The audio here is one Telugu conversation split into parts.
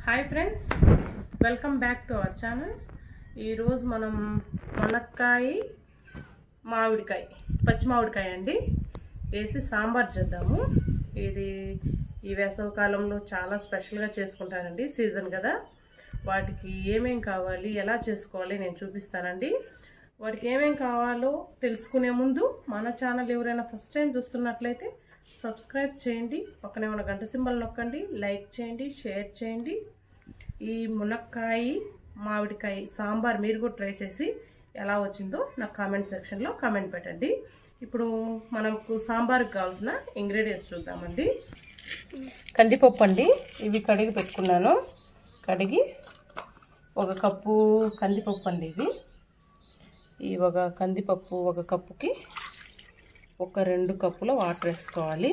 Hi friends welcome back to our channel ఈరోజు మనం మునక్కాయ మామిడికాయ పచ్చి మామిడికాయ అండి వేసి సాంబార్ చేద్దాము ఇది ఈ వేసవి కాలంలో చాలా స్పెషల్గా చేసుకుంటారండి సీజన్ కదా వాటికి ఏమేం కావాలి ఎలా చేసుకోవాలి నేను చూపిస్తానండి వాటికి ఏమేం కావాలో తెలుసుకునే ముందు మన ఛానల్ ఎవరైనా ఫస్ట్ టైం చూస్తున్నట్లయితే సబ్స్క్రైబ్ చేయండి పక్కనే ఉన్న గంట సింబల్ నొక్కండి లైక్ చేయండి షేర్ చేయండి ఈ మునక్కాయ మామిడికాయ సాంబార్ మీరు కూడా ట్రై చేసి ఎలా వచ్చిందో నాకు కామెంట్ సెక్షన్లో కామెంట్ పెట్టండి ఇప్పుడు మనకు సాంబార్కి కావాల్సిన ఇంగ్రీడియంట్స్ చూద్దామండి కందిపప్పు అండి ఇవి కడిగి పెట్టుకున్నాను కడిగి ఒక కప్పు కందిపప్పు అండి ఇవి ఈ ఒక కందిపప్పు ఒక కప్పుకి ఒక రెండు కప్పుల వాటర్ వేసుకోవాలి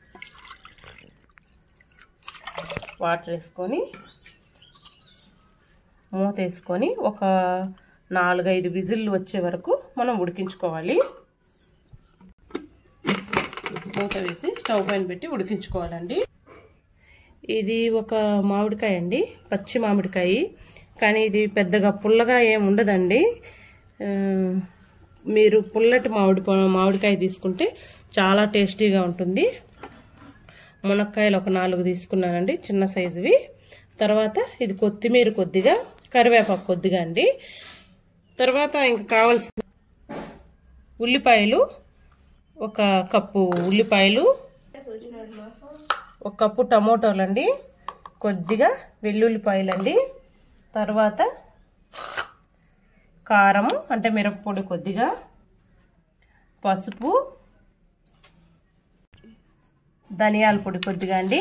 వాటర్ వేసుకొని మూత వేసుకొని ఒక నాలుగైదు విజిల్లు వచ్చే వరకు మనం ఉడికించుకోవాలి మూత వేసి స్టవ్ పైన పెట్టి ఉడికించుకోవాలండి ఇది ఒక మామిడికాయ అండి పచ్చి మామిడికాయ కానీ ఇది పెద్దగా పుల్లగా ఏం ఉండదండి ఆ, మీరు పుల్లటి మామిడి ప- మామిడికాయ తీసుకుంటే చాలా టేస్టీగా ఉంటుంది మునక్కాయలు ఒక నాలుగు తీసుకున్నానండి చిన్న సైజువి తర్వాత ఇది కొత్తిమీర కొద్దిగా కరివేపాకు కొద్దిగా అండి తర్వాత ఇంకా కావాల్సిన ఉల్లిపాయలు ఒక కప్పు ఉల్లిపాయలు ఒక కప్పు టమోటోలు అండి కొద్దిగా వెల్లుల్లిపాయలు అండి తర్వాత కారం అంటే మిరపపొడి కొద్దిగా పసుపు ధనియాల పొడి కొద్దిగా అండి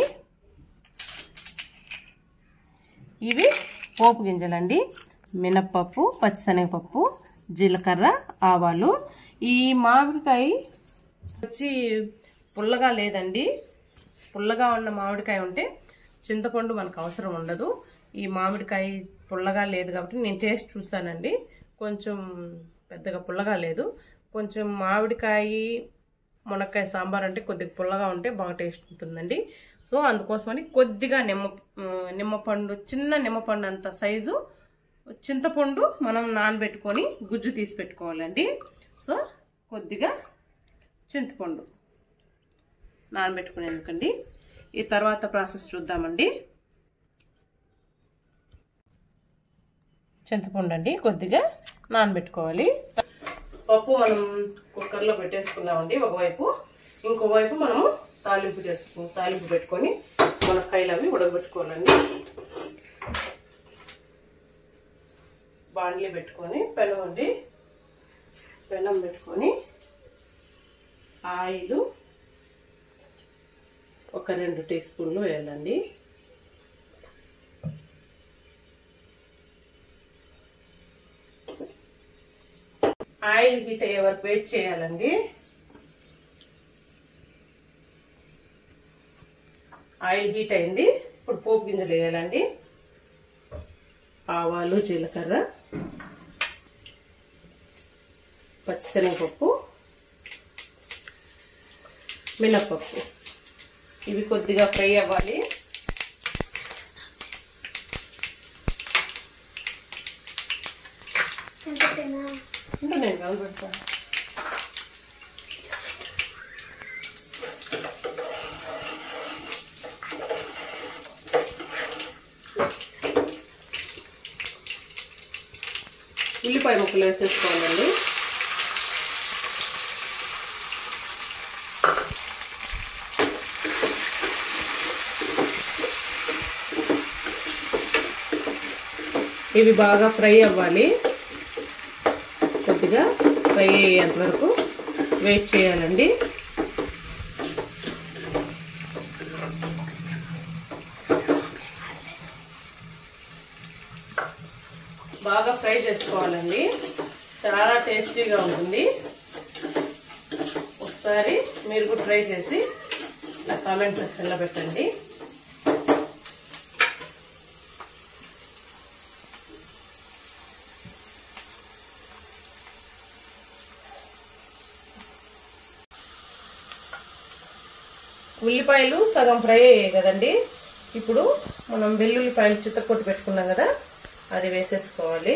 ఇవి పోపు గింజలండి మినప్పప్పు పచ్చిశనగపప్పు జీలకర్ర ఆవాలు ఈ మామిడికాయ వచ్చి పుల్లగా లేదండి పుల్లగా ఉన్న మామిడికాయ ఉంటే చింతపండు మనకు అవసరం ఉండదు ఈ మామిడికాయ పుల్లగా లేదు కాబట్టి నేను టేస్ట్ చూసానండి కొంచెం పెద్దగా పుల్లగా లేదు కొంచెం మామిడికాయ మునక్కాయ సాంబార్ అంటే కొద్దిగా పుల్లగా ఉంటే బాగా టేస్ట్ ఉంటుందండి సో అందుకోసమని కొద్దిగా నిమ్మ ఆ, నిమ్మపండు చిన్న నిమ్మపండు అంత సైజు చింతపండు మనం నానబెట్టుకొని గుజ్జు తీసి పెట్టుకోవాలండి సో కొద్దిగా చింతపండు నానబెట్టుకుని ఎందుకండి ఈ తర్వాత ప్రాసెస్ చూద్దామండి చింతపండు అండి కొద్దిగా నానబెట్టుకోవాలి పప్పు మనం కుక్కర్లో పెట్టేసుకున్నామండి ఒకవైపు ఇంకోవైపు మనము తాలింపు చేసుకు తాలింపు పెట్టుకొని మునక్కాయలు అవి ఉడకబెట్టుకోవాలండి బాండ్లీ పెట్టుకొని పెనం అండి పెనం పెట్టుకొని ఆయిల్ ఒక రెండు టీ స్పూన్లు వేయాలండి ఆయిల్ హీట్ అయ్యే వరకు వెయిట్ చేయాలండి ఆయిల్ హీట్ అయింది ఇప్పుడు పోపు గింజలు వేయాలండి ఆవాలు జీలకర్ర పచ్చిశనగపప్పు మినప్పప్పు ఇవి కొద్దిగా ఫ్రై అవ్వాలి ఇంకా నేను కలబెడతాను ఉల్లిపాయ ముక్కలు వేసేసుకోవాలండి ఇవి బాగా ఫ్రై అవ్వాలి కొద్దిగా ఫ్రై అయ్యేంత వరకు వెయిట్ చేయాలండి బాగా ఫ్రై చేసుకోవాలండి చాలా టేస్టీగా ఉంటుంది ఒకసారి మీరు కూడా ట్రై చేసి నా కామెంట్ సెక్షన్లో పెట్టండి ఉల్లిపాయలు సగం ఫ్రై అయ్యాయి కదండి ఇప్పుడు మనం వెల్లుల్లిపాయలు చిత్తకొట్టు పెట్టుకున్నాం కదా అది వేసేసుకోవాలి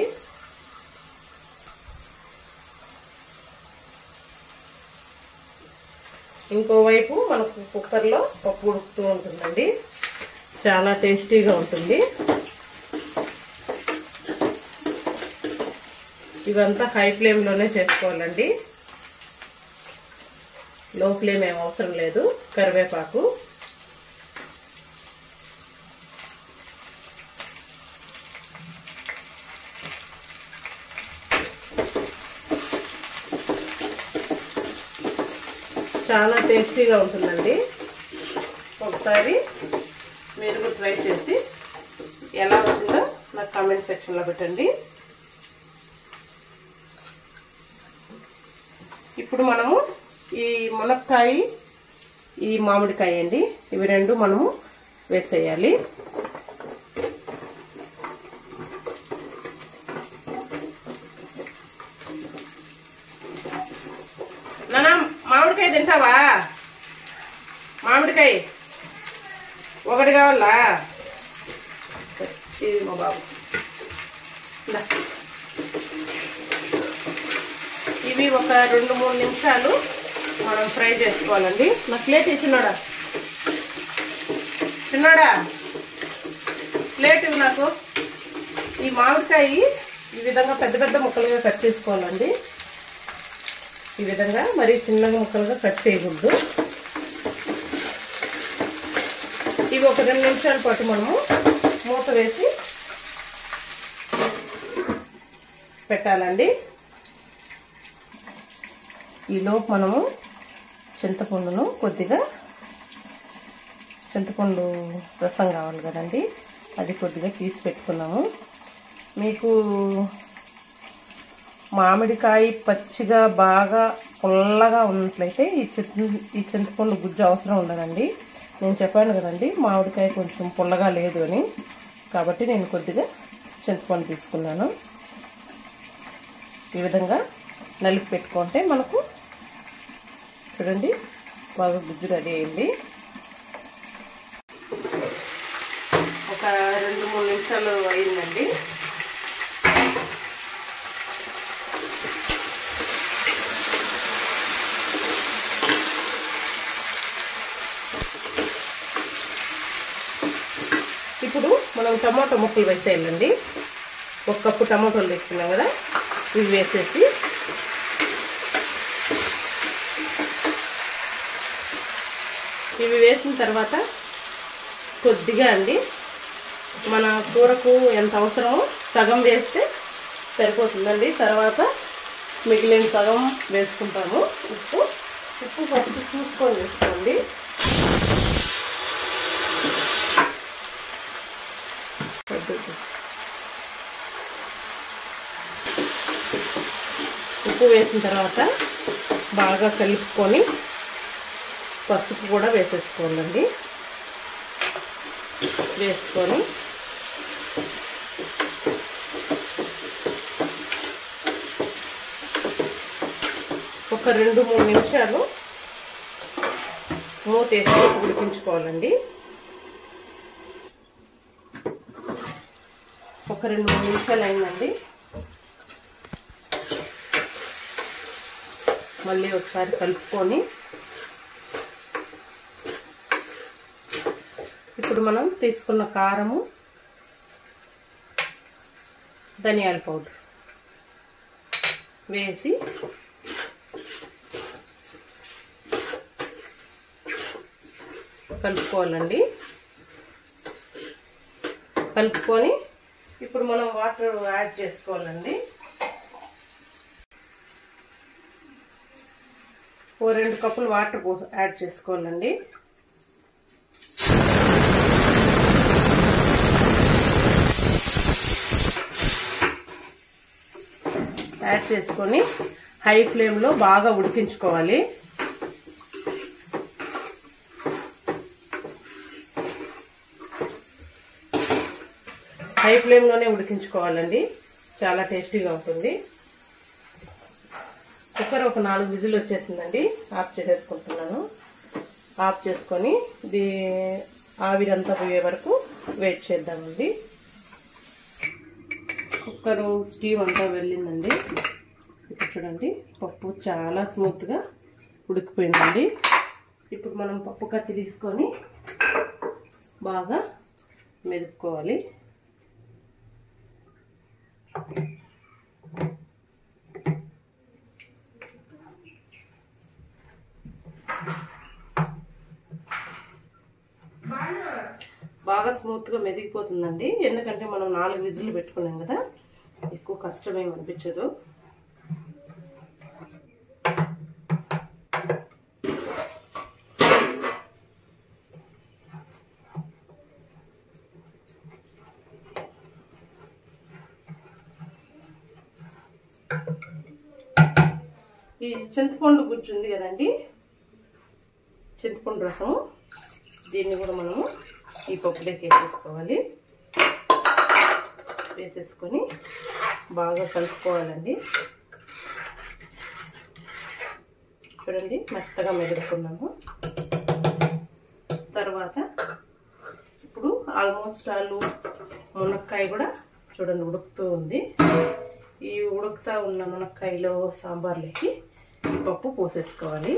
ఇంకోవైపు మనకు కుక్కర్లో పప్పు ఉడుకుతూ ఉంటుందండి చాలా టేస్టీగా ఉంటుంది ఇవంతా హై ఫ్లేమ్లోనే చేసుకోవాలండి లో ఫ్లేమ్ ఏం అవసరం లేదు కరివేపాకు చాలా టేస్టీగా ఉంటుందండి ఒకసారి మీరు కూడా ట్రై చేసి ఎలా వచ్చిందో నాకు కామెంట్ సెక్షన్లో పెట్టండి ఇప్పుడు మనము ఈ మునక్కాయ ఈ మామిడికాయ అండి ఇవి రెండు మనము వేసేయాలి నానా మామిడికాయ తింటావా మామిడికాయ ఒకటి కావాలా ఇది మా బాబు ఇందా. ఇవి ఒక రెండు మూడు నిమిషాలు మనం ఫ్రై చేసుకోవాలండి నా ప్లేట్ ఇచ్చినాడా చిన్నాడా ప్లేట్ ఇవి నాకు ఈ మామిడికాయ ఈ విధంగా పెద్ద పెద్ద ముక్కలుగా కట్ చేసుకోవాలండి ఈ విధంగా మరీ చిన్నగా ముక్కలుగా కట్ చేయకూడదు ఇవి ఒక రెండు నిమిషాల పాటు మనము మూత వేసి పెట్టాలండి ఈలోపు మనము చింతపండును కొద్దిగా చింతపండు రసం కావాలి కదండి అది కొద్దిగా తీసి పెట్టుకున్నాము మీకు మామిడికాయ పచ్చిగా బాగా పుల్లగా ఉన్నట్లయితే ఈ చింత ఈ చింతపండు గుజ్జు అవసరం ఉండదండి నేను చెప్పాను కదండి మామిడికాయ కొంచెం పుల్లగా లేదు అని కాబట్టి నేను కొద్దిగా చింతపండు తీసుకున్నాను ఈ విధంగా నలిపి పెట్టుకుంటే మనకు చూడండి బాగా గుజ్జు రెడీ అయింది ఒక రెండు మూడు నిమిషాలు అయిందండి ఇప్పుడు మనం టమాటో ముక్కలు వేసేయాలండి ఒక కప్పు టమాటోలు తీసుకున్నాం కదా ఇవి వేసేసి ఇవి వేసిన తర్వాత కొద్దిగా అండి మన కూరకు ఎంత అవసరమో సగం వేస్తే సరిపోతుందండి తర్వాత మిగిలిన సగం వేసుకుంటాము ఉప్పు ఉప్పు ఫస్ట్ చూసుకొని వేసుకోండి ఉప్పు వేసిన తర్వాత బాగా కలుపుకొని పసుపు కూడా వేసేసుకోవాలండి వేసుకొని ఒక రెండు మూడు నిమిషాలు మూత వేసి ఉడికించుకోవాలండి ఒక రెండు మూడు నిమిషాలు అయిందండి మళ్ళీ ఒకసారి కలుపుకొని ఇప్పుడు మనం తీసుకున్న కారము ధనియాల పౌడర్ వేసి కలుపుకోవాలండి కలుపుకొని ఇప్పుడు మనం వాటర్ యాడ్ చేసుకోవాలండి ఓ రెండు కప్పులు వాటర్ యాడ్ చేసుకోవాలండి యాడ్ చేసుకొని హై ఫ్లేమ్లో బాగా ఉడికించుకోవాలి హై ఫ్లేమ్లోనే ఉడికించుకోవాలండి చాలా టేస్టీగా ఉంటుంది కుక్కర్ ఒక నాలుగు విజిల్ వచ్చేసిందండి ఆఫ్ చేసేసుకుంటున్నాను ఆఫ్ చేసుకొని ఇది ఆవిరంతా పోయే వరకు వెయిట్ చేద్దామండి కుక్కరు స్టీమ్ అంతా వెళ్ళిందండి ఇప్పుడు చూడండి పప్పు చాలా స్మూత్గా ఉడికిపోయిందండి ఇప్పుడు మనం పప్పు కత్తి తీసుకొని బాగా మెదుపుకోవాలి బాగా స్మూత్గా మెదిగిపోతుందండి ఎందుకంటే మనం నాలుగు విజిల్లు పెట్టుకున్నాం కదా ఎక్కువ కష్టమేమి అనిపించదు ఈ చింతపండు గుజ్జు ఉంది కదండి చింతపండు రసం దీన్ని కూడా మనము ఈ పప్పులోకి వేసేసుకోవాలి వేసేసుకొని బాగా కలుపుకోవాలండి చూడండి మెత్తగా మెదుపుకున్నాము తర్వాత ఇప్పుడు ఆల్మోస్ట్ ఆలు మునక్కాయ కూడా చూడండి ఉడుకుతూ ఉంది ఈ ఉడుకుతా ఉన్న మునక్కాయలో సాంబార్లోకి ఈ పప్పు పోసేసుకోవాలి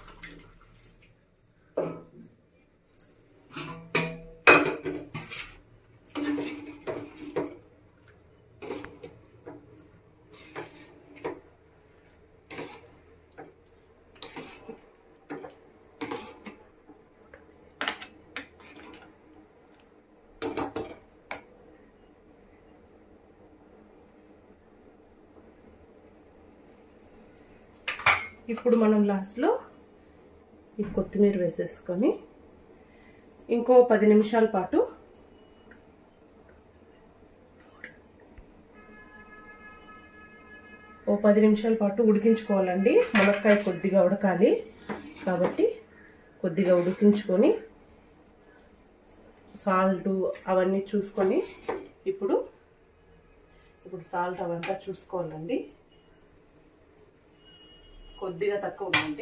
ఇప్పుడు మనం లాస్ట్లో ఈ కొత్తిమీర వేసేసుకొని ఇంకో పది నిమిషాల పాటు ఓ పది నిమిషాల పాటు ఉడికించుకోవాలండి మునక్కాయ కొద్దిగా ఉడకాలి కాబట్టి కొద్దిగా ఉడికించుకొని సాల్ట్ అవన్నీ చూసుకొని ఇప్పుడు ఇప్పుడు సాల్ట్ అవంతా చూసుకోవాలండి కొద్దిగా తక్కువ ఉందండి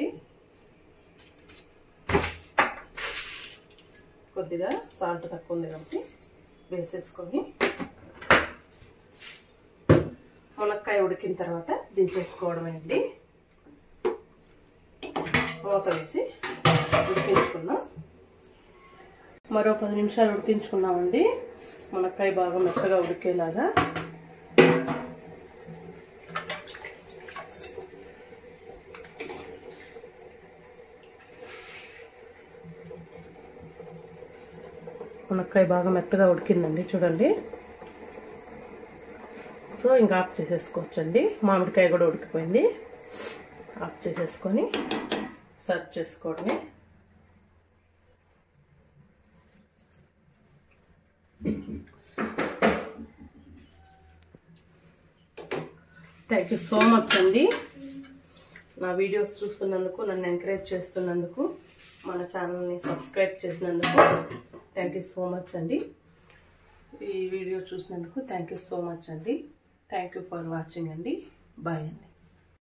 కొద్దిగా సాల్ట్ తక్కువ ఉంది కాబట్టి వేసేసుకొని మునక్కాయ ఉడికిన తర్వాత దించేసుకోవడమే అండి మూత వేసి ఉడికించుకున్నాం మరో పది నిమిషాలు ఉడికించుకున్నామండి మునక్కాయ బాగా మెత్తగా ఉడికేలాగా మునక్కాయ బాగా మెత్తగా ఉడికిందండి చూడండి సో ఇంకా ఆఫ్ చేసేసుకోవచ్చండి మామిడికాయ కూడా ఉడికిపోయింది ఆఫ్ చేసేసుకొని సర్వ్ చేసుకోవడమే థ్యాంక్ యూ సో మచ్ అండి నా వీడియోస్ చూస్తున్నందుకు నన్ను ఎంకరేజ్ చేస్తున్నందుకు మన ఛానల్ని సబ్స్క్రైబ్ చేసినందుకు థ్యాంక్ యూ సో మచ్ అండి ఈ వీడియో చూసినందుకు థ్యాంక్ యూ సో మచ్ అండి థ్యాంక్ యూ ఫర్ వాచింగ్ అండి బాయ్ అండి